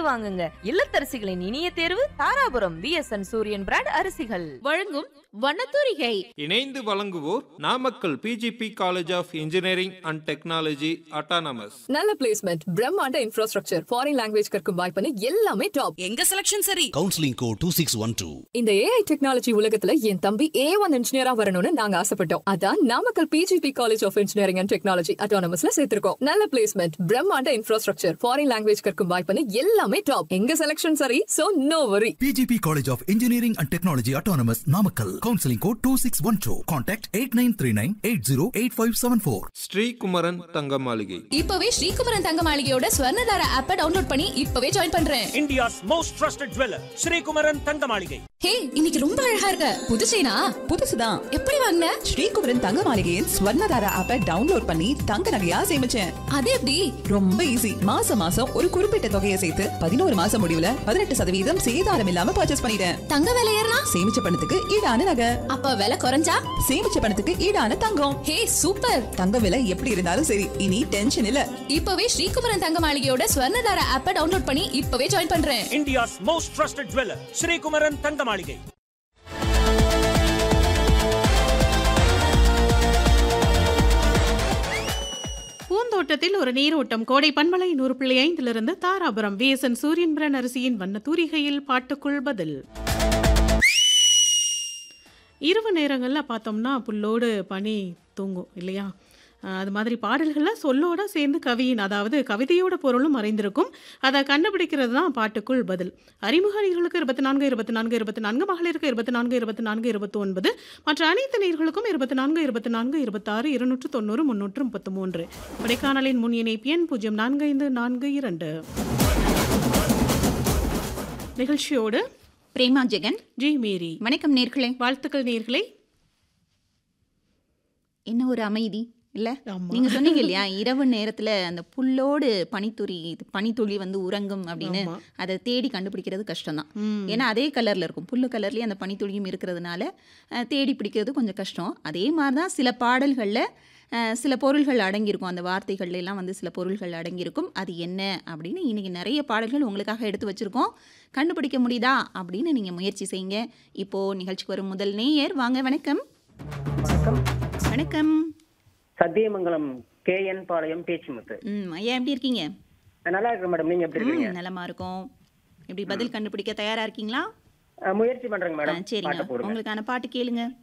வாங்குங்க இல்லத்தரசிகளின் இனிய தேர்வு தாராபுரம் விஎஸ்என் சூரியன் பிராண்ட் அரிசிகள் வழங்கும் வண்ணத்தூரிகை இணைந்து வழங்குவோர் Namakkal PGP college of engineering and technology autonomous நல்ல பிளேஸ்மெண்ட் பிரம்மாண்ட இன்ஃப்ராஸ்ட்ரக்சர் ஃபாரின் லாங்குவேஜ் கற்கும் வாய்ப்புன்னு எல்லாமே டாப் எங்க செலக்ஷன் சரி counselling code two six one two இந்த ஏஐ டெக்னாலஜி உலகத்துல என் தம்பி ஏ ஒன் இன்ஜினியரா வரணும்னு நாங்க ஆசைப்பட்டோம் அதான் Namakkal PGP college of engineering and technology அட்டானமஸ்ல சேர்த்திருக்கோம் நல்ல பிளேஸ்மெண்ட் பிரம்மாண்ட இன்ஃப்ராஸ்ட்ரக்சர் ஃபாரின் லாங்குவேஜ் கற்கும் வாய்ப்புன்னு எல்லாமே டாப் எங்க செலக்ஷன் சரி so no worry PGP College of Engineering and Technology Autonomous Namakkal. Counseling code 2612. Contact 8939-808574. Srikumaran Thanga Maligai இப்பவே ஸ்ரீகுமரன் தங்க மாளிகையோட ஸ்வர்ணதார ஆப்பை டவுன்லோட் பண்ணி இப்பவே ஜாயின் பண்றேன் India's most trusted jeweler, Sri Kumaran Tangamalige. ஹே இன்னைக்கு ரொம்ப அழகா இருக்க புது செயினா புதுசுதான் எப்படி வாங்கின ஸ்ரீகுமரன் தங்க மாளிகையின் ஸ்வர்ணதாரா ஆப்பை டவுன்லோட் பண்ணி தங்க நகையா சேமிச்சேன் அது எப்படி ரொம்ப ஈஸி மாசம் மாசம் ஒரு குறிப்பிட்ட தொகையை சேர்த்து பதினோரு மாசம் முடிவுல பதினெட்டு சதவீதம் சேதாரம் இல்லாம பர்ச்சேஸ் பண்ணிட்டேன் தங்க விலை ஏறினா சேமிச்ச பணத்துக்கு ஈடான நகை அப்ப விலை குறைஞ்சா சேமிச்ச பணத்துக்கு ஈடான தங்கம் ஹே சூப்பர் தங்க விலை எப்படி இருந்தாலும் சரி இனி டென்ஷன் இல்ல இப்பவே ஸ்ரீகுமரன் தங்க மாளிகையோட ஸ்வர்ணதார ஆப்பை டவுன்லோட் பண்ணி இப்பவே ஜாயின் பண்றேன் India's most trusted jeweler, Sri Kumaran Tangamalige. பூந்தோட்டத்தில் ஒரு நீரோட்டம் கோடை பண்பலை நூறு புள்ளி ஐந்திலிருந்து தாராபுரம் விஎஸ்என் சூரியன் பிரன் அரிசியின் வண்ண தூரிகையில் பாட்டுக்குள் பதில் இரவு நேரங்களில் பார்த்தோம்னா புல்லோடு பனி தூங்கும் இல்லையா அஹ் அது மாதிரி பாடல்களில் சொல்லோட சேர்ந்து கவியின் அதாவது கவிதையோட பொருளும் மறைந்திருக்கும் அதை கண்டுபிடிக்கிறது தான் பாட்டுக்குள் பதில் அறிமுக நீர்களுக்கு இருபத்தி நான்கு இருபத்தி நான்கு இருபத்தி நான்கு மகளிருக்கு இருபத்தி நான்கு இருபத்தி நான்கு இருபத்தி ஒன்பது மற்ற அனைத்து நீர்களுக்கும் இருபத்தி நான்கு இருபத்தி நான்கு இருபத்தாறு இருநூற்று தொண்ணூறு முன்னூற்று முப்பத்து மூன்று கொடைக்கானலின் முன் இணைப்பு எண் பூஜ்ஜியம் நான்கு ஐந்து நான்கு இரண்டு நிகழ்ச்சியோடு பிரேமா ஜெகன் ஜி மேரி வணக்கம் நேர்களே வாழ்த்துக்கள் நேர்களே என்ன ஒரு அமைதி இல்ல ஆமா. நீங்க சொன்னீங்க இல்லையா இரவு நேரத்துல அந்த புல்லோடு பனித்துளி இது பனித்துளி வந்து உறங்கும் அப்படின்னு ஆமா. அதை தேடி கண்டுபிடிக்கிறது கஷ்டம்தான் ம். ஏன்னா அதே கலர்ல இருக்கும் புல்லு கலர்லயே அந்த பனித்துளியும் இருக்கிறதுனால அஹ், தேடி பிடிக்கிறது கொஞ்சம் கஷ்டம் அதே மாதிரி தான் சில பாடல்கள்ல அஹ், சில பொருள்கள் அடங்கியிருக்கும் அந்த வார்த்தைகள்ல எல்லாம் வந்து சில பொருள்கள் அடங்கியிருக்கும் அது என்ன அப்படின்னு இன்னைக்கு நிறைய பாடல்கள் உங்களுக்காக எடுத்து வச்சிருக்கோம் கண்டுபிடிக்க முடியுதா அப்படின்னு நீங்க முயற்சி செய்யுங்க இப்போ நிகழ்ச்சிக்கு வரும் முதல் நேயர் வாங்க வணக்கம் வணக்கம் சத்தியமங்கலம் கே என் பாளையம் பேச்சுமுத்து ம் ஐயா எப்படி இருக்கீங்க நல்லா இருக்கேன் மேடம் நீங்க எப்படி இருக்கீங்க ம் நலமா இருக்கும் எப்படி பதில் கண்டுபிடிக்க தயாரா இருக்கீங்களா அஹ், முயற்சி பண்றேங்க ஆ, மேடம் சரிங்க பாட்டை போடுங்க உங்களுக்கான பாட்டு கேளுங்க